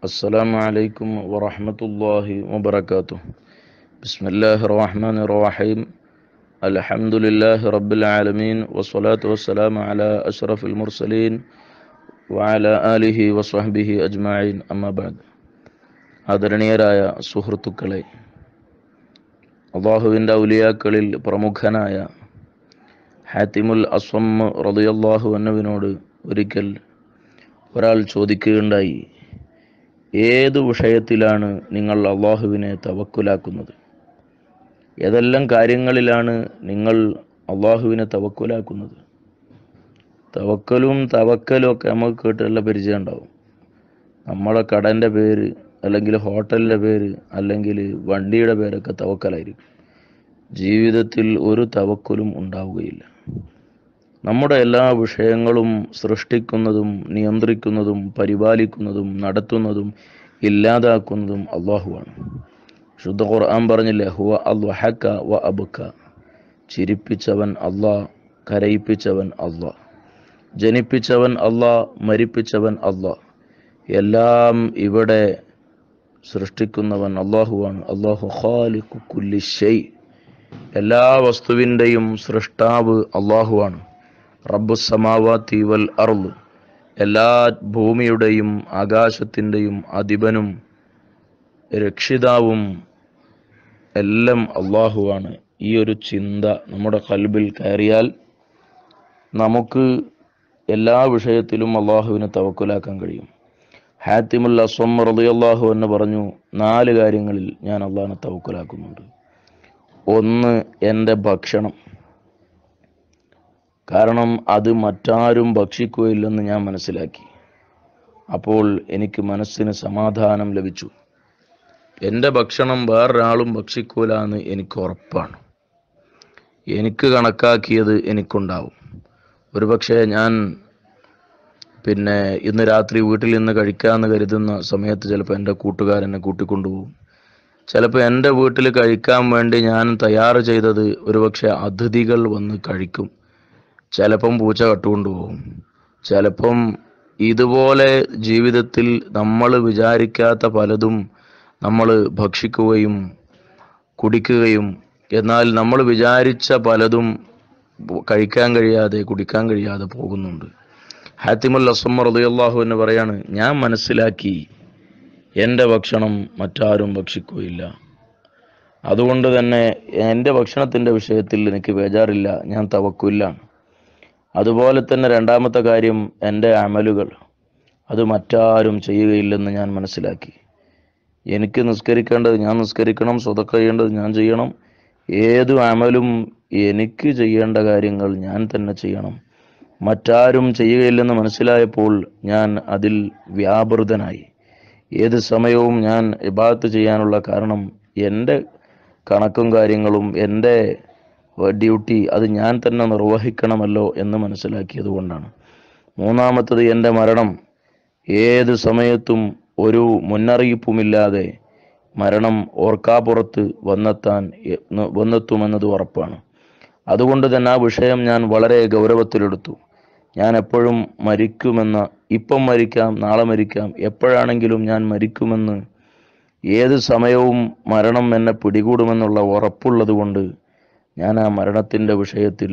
السلام عليكم ورحمة الله وبركاته بسم الله الرحمن الرحيم الحمد لله رب العالمين والصلاة والسلام على أشرف المرسلين وعلى آله وصحبه أجمعين أما بعد ആദരണീയരായ സുഹൃത്തുക്കളെ അള്ളാഹുവിൻ്റെ ഔലിയാക്കളിൽ പ്രമുഖനായ ഹാത്തിമുൽ അസ്വം റളിയല്ലാഹു അന്നുവിനോട് ഒരിക്കൽ ഒരാൾ ചോദിക്കുകയുണ്ടായി ഏത് വിഷയത്തിലാണ് നിങ്ങൾ അള്ളാഹുവിനെ തവക്കുലാക്കുന്നത് ഏതെല്ലാം കാര്യങ്ങളിലാണ് നിങ്ങൾ അള്ളാഹുവിനെ തവക്കുലാക്കുന്നത് തവക്കലും തവക്കലും ഒക്കെ നമുക്ക് കേട്ടുള്ള പരിചയം ഉണ്ടാവും നമ്മളെ കടൻ്റെ പേര് അല്ലെങ്കിൽ ഹോട്ടലിൻ്റെ പേര് അല്ലെങ്കിൽ വണ്ടിയുടെ പേരൊക്കെ തവക്കലായിരിക്കും ജീവിതത്തിൽ ഒരു തവക്കലും ഉണ്ടാവുകയില്ല നമ്മുടെ എല്ലാ വിഷയങ്ങളും സൃഷ്ടിക്കുന്നതും നിയന്ത്രിക്കുന്നതും പരിപാലിക്കുന്നതും നടത്തുന്നതും ഇല്ലാതാക്കുന്നതും അള്ളാഹുവാണ് ശുദ്ധ ഖുർആൻ പറഞ്ഞില്ലേ ഹുവ അൽഹക്ക വ അബുക്ക ചിരിപ്പിച്ചവൻ അള്ളാഹ് കരയിപ്പിച്ചവൻ അള്ളാഹ് ജനിപ്പിച്ചവൻ അള്ളാഹ് മരിപ്പിച്ചവൻ അള്ളാഹ് എല്ലാം ഇവിടെ സൃഷ്ടിക്കുന്നവൻ അള്ളാഹുവാണ് അള്ളാഹു ഖാലിഖു കുല്ലി ഷൈ എല്ലാ വസ്തുവിൻ്റെയും സൃഷ്ടാവ് അള്ളാഹുവാണ് റബ്ബു സമാവാത്തി വൽ അർള് എല്ലാ ഭൂമിയുടെയും ആകാശത്തിൻ്റെയും അധിപനും രക്ഷിതാവും എല്ലാം അള്ളാഹുവാണ് ഈ ഒരു ചിന്ത നമ്മുടെ കൽബിൽ കയറിയാൽ നമുക്ക് എല്ലാ വിഷയത്തിലും അള്ളാഹുവിനെ തവക്കുലാക്കാൻ കഴിയും ഹാത്തിമുൽ അസ്വം റളിയല്ലാഹു എന്ന് പറഞ്ഞു നാല് കാര്യങ്ങളിൽ ഞാൻ അള്ളാഹിനെ തവക്കുലാക്കുന്നുണ്ട് ഒന്ന് എൻ്റെ ഭക്ഷണം കാരണം അത് മറ്റാരും ഭക്ഷിക്കുകയില്ലെന്ന് ഞാൻ മനസ്സിലാക്കി അപ്പോൾ എനിക്ക് മനസ്സിന് സമാധാനം ലഭിച്ചു എൻ്റെ ഭക്ഷണം വേറൊരാളും ഭക്ഷിക്കൂല എന്ന് എനിക്ക് ഉറപ്പാണ് എനിക്ക് കണക്കാക്കിയത് എനിക്കുണ്ടാവും ഒരുപക്ഷെ ഞാൻ പിന്നെ ഇന്ന് രാത്രി വീട്ടിൽ നിന്ന് കഴിക്കാമെന്ന് കരുതുന്ന സമയത്ത് ചിലപ്പോൾ എൻ്റെ കൂട്ടുകാരെന്നെ കൂട്ടിക്കൊണ്ടുപോകും ചിലപ്പോൾ എൻ്റെ വീട്ടിൽ കഴിക്കാൻ വേണ്ടി ഞാൻ തയ്യാർ ചെയ്തത് ഒരുപക്ഷെ അതിഥികൾ വന്ന് കഴിക്കും ചിലപ്പം പൂച്ച കട്ടുകൊണ്ടുപോകും ചിലപ്പം ഇതുപോലെ ജീവിതത്തിൽ നമ്മൾ വിചാരിക്കാത്ത പലതും നമ്മൾ ഭക്ഷിക്കുകയും കുടിക്കുകയും എന്നാൽ നമ്മൾ വിചാരിച്ച പലതും കഴിക്കാൻ കഴിയാതെ കുടിക്കാൻ കഴിയാതെ പോകുന്നുണ്ട് ഹാത്തിമുൽ അസം റളിയല്ലാഹു എന്ന് പറയാണ് ഞാൻ മനസ്സിലാക്കി എൻ്റെ ഭക്ഷണം മറ്റാരും ഭക്ഷിക്കുകയില്ല അതുകൊണ്ട് തന്നെ എൻ്റെ ഭക്ഷണത്തിൻ്റെ വിഷയത്തിൽ എനിക്ക് ബേജാറില്ല ഞാൻ തവക്കില്ലാണ് അതുപോലെ തന്നെ രണ്ടാമത്തെ കാര്യം എൻ്റെ അമലുകൾ അത് മറ്റാരും ചെയ്യുകയില്ലെന്ന് ഞാൻ മനസ്സിലാക്കി എനിക്ക് നിസ്കരിക്കേണ്ടത് ഞാൻ നിസ്കരിക്കണം സ്വതക്ക ചെയ്യേണ്ടത് ഞാൻ ചെയ്യണം ഏതു അമലും എനിക്ക് ചെയ്യേണ്ട കാര്യങ്ങൾ ഞാൻ തന്നെ ചെയ്യണം മറ്റാരും ചെയ്യുകയില്ലെന്ന് മനസ്സിലായപ്പോൾ ഞാൻ അതിൽ വ്യാപൃതനായി ഏത് സമയവും ഞാൻ ഇബാദത്ത് ചെയ്യാനുള്ള കാരണം എൻ്റെ കണക്കും കാര്യങ്ങളും എൻ്റെ ഡ്യൂട്ടി അത് ഞാൻ തന്നെ നിർവഹിക്കണമല്ലോ എന്ന് മനസ്സിലാക്കിയത് കൊണ്ടാണ് മൂന്നാമത്തത് എൻ്റെ മരണം ഏത് സമയത്തും ഒരു മുന്നറിയിപ്പുമില്ലാതെ മരണം ഓർക്കാപ്പുറത്ത് വന്നെത്താൻ വന്നെത്തുമെന്നത് ഉറപ്പാണ് അതുകൊണ്ട് തന്നെ ആ വിഷയം ഞാൻ വളരെ ഗൗരവത്തിലെടുത്തു ഞാൻ എപ്പോഴും മരിക്കുമെന്ന ഇപ്പം മരിക്കാം നാളെ മരിക്കാം എപ്പോഴാണെങ്കിലും ഞാൻ മരിക്കുമെന്ന് ഏത് സമയവും മരണം എന്നെ പിടികൂടുമെന്നുള്ള ഉറപ്പുള്ളത് കൊണ്ട് ഞാൻ ആ മരണത്തിൻ്റെ വിഷയത്തിൽ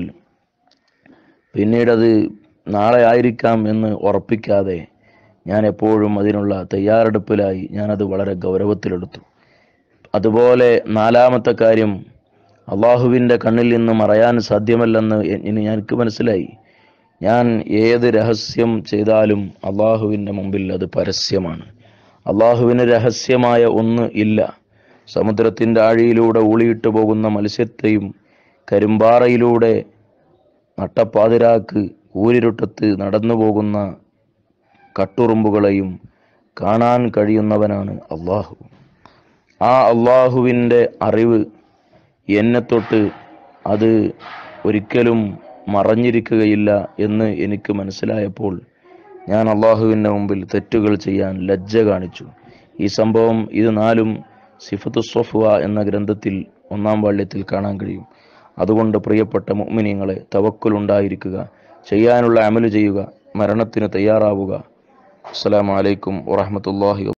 പിന്നീടത് നാളെ ആയിരിക്കാം എന്ന് ഉറപ്പിക്കാതെ ഞാൻ എപ്പോഴും അതിനുള്ള തയ്യാറെടുപ്പിലായി ഞാനത് വളരെ ഗൗരവത്തിലെടുത്തു അതുപോലെ നാലാമത്തെ കാര്യം അള്ളാഹുവിൻ്റെ കണ്ണിൽ നിന്ന് മറയാൻ സാധ്യമല്ലെന്ന് ഇനി എനിക്ക് മനസ്സിലായി ഞാൻ ഏത് രഹസ്യം ചെയ്താലും അള്ളാഹുവിൻ്റെ മുമ്പിൽ അത് പരസ്യമാണ് അള്ളാഹുവിന് രഹസ്യമായ ഒന്ന് ഇല്ല സമുദ്രത്തിൻ്റെ ആഴിയിലൂടെ ഊളിയിട്ട് പോകുന്ന മത്സ്യത്തെയും കരിമ്പാറയിലൂടെ നട്ടപ്പാതിരാക്ക് ഊരിരുട്ടത്ത് നടന്നു പോകുന്ന കട്ടുറുമ്പുകളെയും കാണാൻ കഴിയുന്നവനാണ് അള്ളാഹു ആ അള്ളാഹുവിൻ്റെ അറിവ് എന്നെ തൊട്ട് അത് ഒരിക്കലും മറഞ്ഞിരിക്കുകയില്ല എന്ന് എനിക്ക് മനസ്സിലായപ്പോൾ ഞാൻ അള്ളാഹുവിൻ്റെ മുമ്പിൽ തെറ്റുകൾ ചെയ്യാൻ ലജ്ജ കാണിച്ചു ഈ സംഭവം ഇത് നാലും സിഫത്തു സൊഫ്വ എന്ന ഗ്രന്ഥത്തിൽ ഒന്നാം വാള്യത്തിൽ കാണാൻ കഴിയും അതുകൊണ്ട് പ്രിയപ്പെട്ട മുഅ്മിനീങ്ങളെ തവക്കുലുണ്ടായിരിക്കുക ചെയ്യാനുള്ള അമല് ചെയ്യുക മരണത്തിന് തയ്യാറാവുക അസ്സലാമു അലൈക്കും വറഹ്മത്തുള്ളാഹി